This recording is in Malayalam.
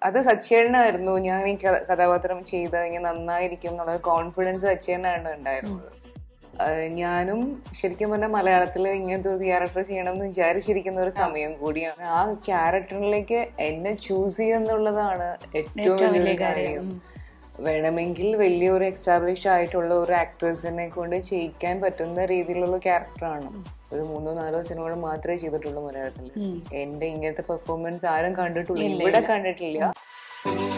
അത് സച്ചേട്ടനായിരുന്നു ഞാൻ ഈ ക- കഥാപാത്രം ചെയ്ത് ഇങ്ങനെ നന്നായിരിക്കും എന്നുള്ള കോൺഫിഡൻസ് സച്ചേട്ടനാണ് ഉണ്ടായിരുന്നത് ആഹ് ഞാനും ശരിക്കും പറഞ്ഞാൽ മലയാളത്തിൽ ഇങ്ങനത്തെ ഒരു ക്യാരക്ടർ ചെയ്യണം എന്ന് വിചാരിച്ചിരിക്കുന്ന ഒരു സമയം കൂടിയാണ് ആ ക്യാരക്ടറിലേക്ക് എന്നെ ചൂസ് ചെയ്യുന്നുള്ളതാണ് ഏറ്റവും വലിയ കാര്യം വേണമെങ്കിൽ വലിയൊരു എക്സ്റ്റാബ്ലിഷ് ആയിട്ടുള്ള ഒരു ആക്ട്രസിനെ കൊണ്ട് ചെയ്യിക്കാൻ പറ്റുന്ന രീതിയിലുള്ള ക്യാരക്ടറാണ് ഒരു മൂന്നോ നാലോ സിനിമകൾ മാത്രമേ ചെയ്തിട്ടുള്ളൂ മലയാളത്തിൽ എന്റെ ഇങ്ങനത്തെ പെർഫോമൻസ് ആരും കണ്ടിട്ടില്ല ഇവിടെ കണ്ടിട്ടില്ല